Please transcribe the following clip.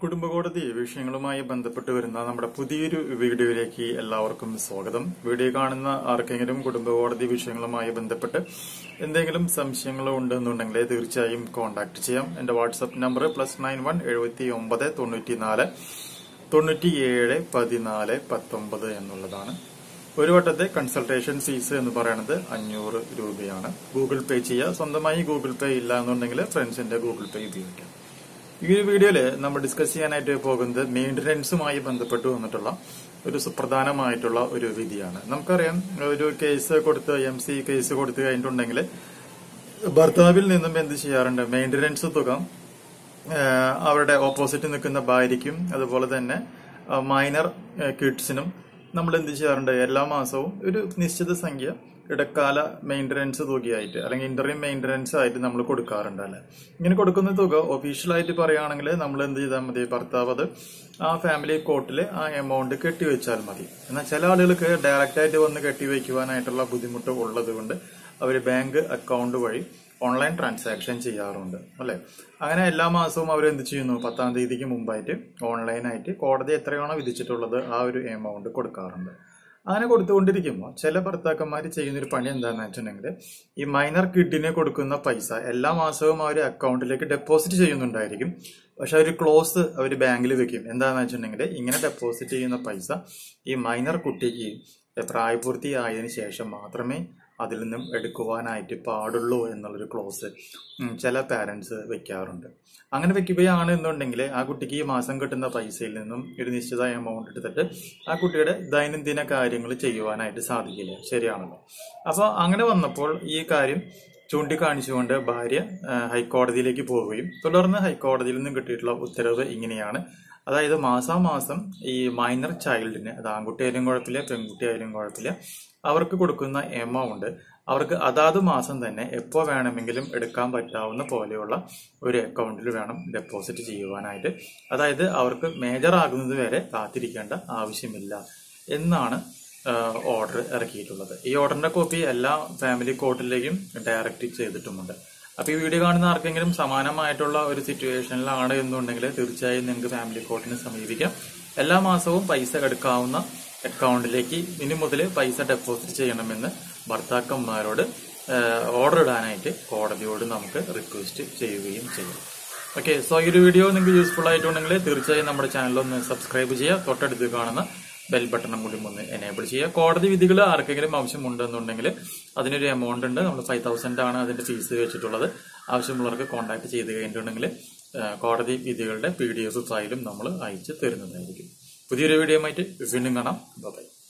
കുടുംബകോടതി വിഷയങ്ങളുമായി ബന്ധപ്പെട്ട് വരുന്ന നമ്മുടെ പുതിയൊരു വീഡിയോയിലേക്ക് എല്ലാവർക്കും സ്വാഗതം വീഡിയോ കാണുന്ന ആർക്കെങ്കിലും കുടുംബകോടതി വിഷയങ്ങളുമായി ബന്ധപ്പെട്ട് എന്തെങ്കിലും സംശയങ്ങൾ ഉണ്ടെന്നുണ്ടെങ്കിൽ തീർച്ചയായും കോൺടാക്ട് ചെയ്യാം എന്റെ WhatsApp number plus nine one എഴുപത്തി ഒമ്പത് തൊണ്ണൂറ്റി നാല് തൊണ്ണൂറ്റിയേഴ് പതിനാല് പത്തൊമ്പത് എന്നുള്ളതാണ് ഒരു വട്ടത്തെ കൺസൾട്ടേഷൻ ഫീസ് എന്ന് പറയുന്നത് അഞ്ഞൂറ് രൂപയാണ് ഗൂഗിൾ പേ ചെയ്യുക സ്വന്തമായി ഗൂഗിൾ പേ ഇല്ല എന്നുണ്ടെങ്കിൽ ഫ്രണ്ട്സിന്റെ ഗൂഗിൾ പേ ഉപയോഗിക്കാം ഈ ഒരു വീഡിയോയില് നമ്മൾ ഡിസ്കസ് ചെയ്യാനായിട്ട് പോകുന്നത് മെയിന്റനൻസുമായി ബന്ധപ്പെട്ട് വന്നിട്ടുള്ള ഒരു സുപ്രധാനമായിട്ടുള്ള ഒരു വിധിയാണ് നമുക്കറിയാം ഒരു കേസ് കൊടുത്ത് എം സി കേസ് കൊടുത്തു കഴിഞ്ഞിട്ടുണ്ടെങ്കിൽ ഭർത്താവിൽ നിന്നും എന്ത് ചെയ്യാറുണ്ട് മെയിന്റനൻസ് തുക ഏഹ് അവരുടെ ഓപ്പോസിറ്റ് നിൽക്കുന്ന ഭാര്യയ്ക്കും അതുപോലെ തന്നെ മൈനർ കിഡ്സിനും നമ്മൾ എന്ത് ചെയ്യാറുണ്ട് എല്ലാ മാസവും ഒരു നിശ്ചിത സംഖ്യ ഇടക്കാല മെയിന്റനൻസ് തുകയായിട്ട് അല്ലെങ്കിൽ ഇന്റർവ്യൂ മെയിന്റനൻസ് ആയിട്ട് നമ്മൾ കൊടുക്കാറുണ്ട് അല്ലെ ഇങ്ങനെ കൊടുക്കുന്ന തുക ഒഫീഷ്യലായിട്ട് പറയുകയാണെങ്കിൽ നമ്മൾ എന്ത് ചെയ്താൽ മതി ഭർത്താവ് അത് ആ ഫാമിലി കോർട്ടിൽ ആ എമൗണ്ട് കെട്ടിവെച്ചാൽ മതി എന്നാൽ ചില ആളുകൾക്ക് ഡയറക്റ്റ് ആയിട്ട് വന്ന് കെട്ടിവെക്കുവാനായിട്ടുള്ള ബുദ്ധിമുട്ട് ഉള്ളത് കൊണ്ട് അവർ ബാങ്ക് അക്കൗണ്ട് വഴി ഓൺലൈൻ ട്രാൻസാക്ഷൻ ചെയ്യാറുണ്ട് അല്ലെ അങ്ങനെ എല്ലാ മാസവും അവർ എന്ത് ചെയ്യുന്നു പത്താം തീയതിക്ക് മുമ്പായിട്ട് ഓൺലൈനായിട്ട് കോടതി എത്രയാണോ വിധിച്ചിട്ടുള്ളത് ആ ഒരു എമൗണ്ട് കൊടുക്കാറുണ്ട് അങ്ങനെ കൊടുത്തുകൊണ്ടിരിക്കുമ്പോൾ ചില ഭർത്താക്കന്മാർ ചെയ്യുന്നൊരു പണി എന്താണെന്ന് വെച്ചിട്ടുണ്ടെങ്കിൽ ഈ മൈനർ കിഡിനെ കൊടുക്കുന്ന പൈസ എല്ലാ മാസവും അവർ അക്കൗണ്ടിലേക്ക് ഡെപ്പോസിറ്റ് ചെയ്യുന്നുണ്ടായിരിക്കും പക്ഷെ അവർ ക്ലോസ് അവർ ബാങ്കിൽ വെക്കും എന്താണെന്ന് വെച്ചിട്ടുണ്ടെങ്കിൽ ഇങ്ങനെ ഡെപ്പോസിറ്റ് ചെയ്യുന്ന പൈസ ഈ മൈനർ കുട്ടിക്ക് പ്രായപൂർത്തിയായതിനു ശേഷം മാത്രമേ അതിൽ നിന്നും എടുക്കുവാനായിട്ട് പാടുള്ളൂ എന്നുള്ളൊരു ക്ലോസ് ചില പാരന്റ്സ് വെക്കാറുണ്ട് അങ്ങനെ വെക്കുകയാണ് എന്നുണ്ടെങ്കിൽ ആ കുട്ടിക്ക് ഈ മാസം കിട്ടുന്ന പൈസയിൽ നിന്നും ഒരു നിശ്ചിത എമൗണ്ട് എടുത്തിട്ട് ആ കുട്ടിയുടെ ദൈനംദിന കാര്യങ്ങൾ ചെയ്യുവാനായിട്ട് സാധിക്കില്ല ശരിയാണല്ലോ അപ്പോൾ അങ്ങനെ വന്നപ്പോൾ ഈ കാര്യം ചൂണ്ടിക്കാണിച്ചുകൊണ്ട് ഭാര്യ ഹൈക്കോടതിയിലേക്ക് പോവുകയും തുടർന്ന് ഹൈക്കോടതിയിൽ നിന്നും കിട്ടിയിട്ടുള്ള ഉത്തരവ് ഇങ്ങനെയാണ് അതായത് മാസാമാസം ഈ മൈനർ ചൈൽഡിന് അത് ആൺകുട്ടിയായാലും കുഴപ്പമില്ല പെൺകുട്ടിയായാലും കുഴപ്പമില്ല അവർക്ക് കൊടുക്കുന്ന എമൗണ്ട് അവർക്ക് അതാത് മാസം തന്നെ എപ്പോൾ വേണമെങ്കിലും എടുക്കാൻ പറ്റാവുന്ന പോലെയുള്ള ഒരു അക്കൗണ്ടിൽ വേണം ഡെപ്പോസിറ്റ് ചെയ്യുവാനായിട്ട് അതായത് അവർക്ക് മേജർ ആകുന്നത് വരെ കാത്തിരിക്കേണ്ട ആവശ്യമില്ല എന്നാണ് ഓർഡർ ഇറക്കിയിട്ടുള്ളത് ഈ ഓർഡറിന്റെ കോപ്പി എല്ലാ ഫാമിലി കോർട്ടിലേക്കും ഡയറക്റ്റ് ചെയ്തിട്ടുമുണ്ട് അപ്പൊ ഈ വീഡിയോ കാണുന്ന ആർക്കെങ്കിലും സമാനമായിട്ടുള്ള ഒരു സിറ്റുവേഷനിലാണ് എന്നുണ്ടെങ്കിൽ തീർച്ചയായും നിങ്ങൾക്ക് ഫാമിലി കോർട്ടിനെ സമീപിക്കാം എല്ലാ മാസവും പൈസ എടുക്കാവുന്ന അക്കൗണ്ടിലേക്ക് ഇനി മുതൽ പൈസ ഡെപ്പോസിറ്റ് ചെയ്യണമെന്ന് ഭർത്താക്കന്മാരോട് ഓർഡർ ഇടാനായിട്ട് കോടതിയോട് നമുക്ക് റിക്വസ്റ്റ് ചെയ്യുകയും ചെയ്യും ഓക്കെ സോ ഈ ഒരു വീഡിയോ നിങ്ങൾക്ക് യൂസ്ഫുൾ ആയിട്ടുണ്ടെങ്കിൽ തീർച്ചയായും നമ്മുടെ ചാനൽ ഒന്ന് സബ്സ്ക്രൈബ് ചെയ്യുക തൊട്ടടുത്ത് കാണുന്ന ബെൽ ബട്ടണും കൂടി ഒന്ന് എനേബിൾ ചെയ്യുക കോടതി വിധികൾ ആർക്കെങ്കിലും ആവശ്യമുണ്ടെന്നുണ്ടെങ്കിൽ അതിനൊരു എമൗണ്ട് ഉണ്ട് നമ്മൾ ഫൈവ് തൗസൻഡ് ആണ് അതിന്റെ ഫീസ് വെച്ചിട്ടുള്ളത് ആവശ്യമുള്ളവർക്ക് കോൺടാക്ട് ചെയ്ത് കഴിഞ്ഞിട്ടുണ്ടെങ്കിൽ കോടതി വിധികളുടെ പി ഡി എഫ് ഫയലും നമ്മൾ അയച്ച് തരുന്നതായിരിക്കും പുതിയൊരു വീഡിയോ ആയിട്ട് വീണ്ടും കാണാം ബൈ